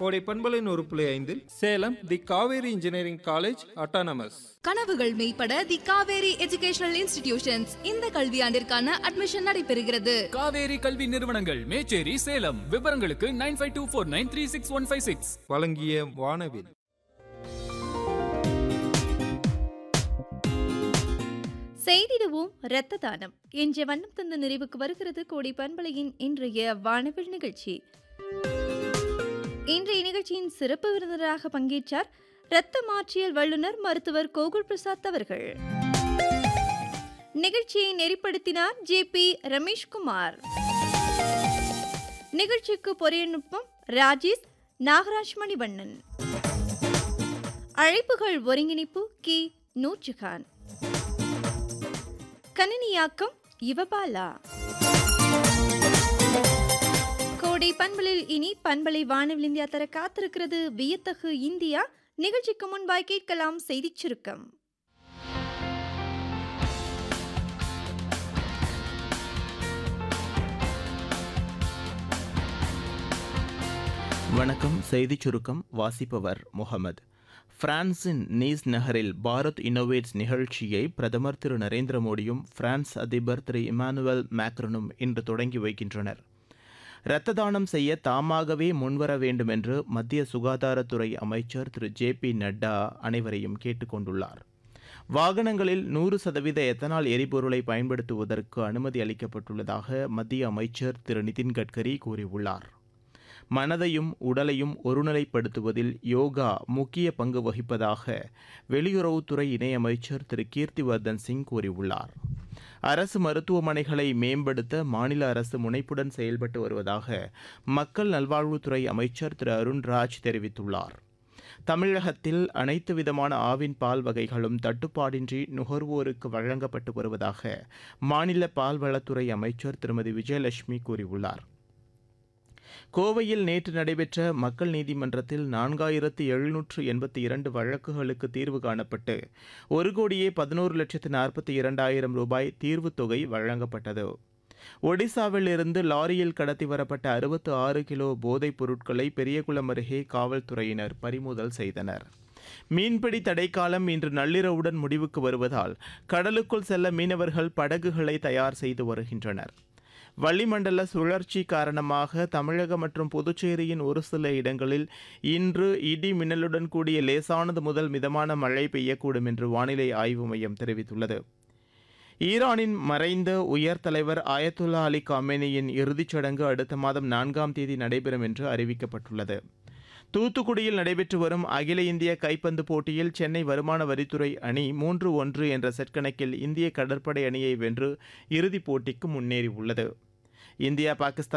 கோடை பண்பலை நூறு புள்ளி ஐந்தில் Salem the Kaveri engineering college autonomous கனவுகள் மெய்ப்பட தி காவேரி எஜுகேஷனல் இன்ஸ்டிடியூஷன்ஸ் இந்த கல்வியாண்டிற்கான அட்மிஷன் நடைபெறுகிறது காவேரி கல்வி நிறுவனங்கள் மேச்சேரி சேலம் விவரங்களுக்கு nine five two four nine three six one five six வழங்கிய வானவில் செய்திடுவோம் இரத்த தானம் என்ற வண்ணம் தந்த நிறைவுக்கு வருகிறது கோடி பண்பலையின் இன்றைய வானவில் நிகழ்ச்சி இன்றைய நிகழ்ச்சியின் சிறப்பு விருந்தினராக பங்கேற்றார் இரத்த மாற்றியல் வல்லுநர் மருத்துவர் கோகுல் பிரசாத் அவர்கள் நிகழ்ச்சியை நெறிப்படுத்தினார் ஜே பி ரமேஷ்குமார் நிகழ்ச்சிக்கு பொறியநுட்பம் ராஜேஷ் நாகராஜ் மணிவண்ணன் அழைப்புகள் ஒருங்கிணைப்பு கி நூர்ஜஹான் கணினியாக்கம் யுவபாலா கோடை பண்பலில் இனி பண்பலை வானவில் இந்தியா தர காத்திருக்கிறது வியத்தகு இந்தியா நிகழ்ச்சிக்கு முன்பாய் கேட்கலாம் செய்திச் சுருக்கம் வணக்கம் செய்திச் சுருக்கம் வாசிப்பவர் முகமது பிரான்சின் நீஸ் நகரில் பாரத் இன்னோவேட்ஸ் நிகழ்ச்சியை பிரதமர் திரு நரேந்திர மோடியும் பிரான்ஸ் அதிபர் திரு இமானுவேல் மேக்ரனும் இன்று தொடங்கி வைக்கின்றனர் இரத்த தானம் செய்ய தாமாகவே முன்வர வேண்டும் என்று மத்திய சுகாதாரத்துறை அமைச்சர் திரு ஜே பி நட்டா அனைவரையும் கேட்டுக்கொண்டுள்ளார் வாகனங்களில் நூறு சதவீத எத்தனால் எரிபொருளை பயன்படுத்துவதற்கு அனுமதி அளிக்கப்பட்டுள்ளதாக மத்திய அமைச்சர் திரு நிதின் கட்கரி கூறியுள்ளார் மனதையும் உடலையும் ஒருநிலைப்படுத்துவதில் யோகா முக்கிய பங்கு வகிப்பதாக வெளியுறவுத்துறை இணையமைச்சர் திரு கீர்த்திவர்தன் சிங் கூறியுள்ளார் அரசு மருத்துவமனைகளை மேம்படுத்த மாநில அரசு முனைப்புடன் செயல்பட்டு வருவதாக மக்கள் நல்வாழ்வுத்துறை அமைச்சர் திரு அருண்ராஜ் தெரிவித்துள்ளார் தமிழகத்தில் அனைத்து விதமான ஆவின் பால் வகைகளும் தட்டுப்பாடின்றி நுகர்வோருக்கு வழங்கப்பட்டு வருவதாக மாநில பால்வளத்துறை அமைச்சர் திருமதி விஜயலட்சுமி கூறியுள்ளார் கோவையில் நேற்று நடைபெற்ற மக்கள் நீதிமன்றத்தில் நான்காயிரத்து எழுநூற்று எண்பத்தி இரண்டு வழக்குகளுக்கு தீர்வு காணப்பட்டு ஒரு கோடியே பதினோரு லட்சத்து நாற்பத்தி இரண்டாயிரம் ரூபாய் தீர்வுத் தொகை வழங்கப்பட்டது ஒடிசாவில் இருந்து லாரியில் கடத்தி வரப்பட்ட அறுபத்து ஆறு கிலோ போதைப் பொருட்களை பெரியகுளம் அருகே காவல்துறையினர் பறிமுதல் செய்தனர் மீன்பிடி தடைக்காலம் இன்று நள்ளிரவுடன் முடிவுக்கு வருவதால் கடலுக்குள் செல்ல மீனவர்கள் படகுகளை தயார் செய்து வருகின்றனர் வளிமண்டல சுழற்சி காரணமாக தமிழகம் மற்றும் புதுச்சேரியின் ஒரு சில இடங்களில் இன்று இடி மின்னலுடன் கூடிய லேசானது முதல் மிதமான மழை பெய்யக்கூடும் என்று வானிலை ஆய்வு மையம் தெரிவித்துள்ளது ஈரானின் மறைந்த உயர் தலைவர் ஆயத்துல்லா அலி காமேனியின் இறுதிச் சடங்கு அடுத்த மாதம் நான்காம் தேதி நடைபெறும் என்று அறிவிக்கப்பட்டுள்ளது தூத்துக்குடியில் நடைபெற்று வரும் அகில இந்திய கைப்பந்து போட்டியில் சென்னை வருமான வரித்துறை அணி மூன்று ஒன்று என்ற செட் கணக்கில் இந்திய கடற்படை அணியை வென்று இறுதிப் போட்டிக்கு முன்னேறியுள்ளது இந்தியா பாகிஸ்தான்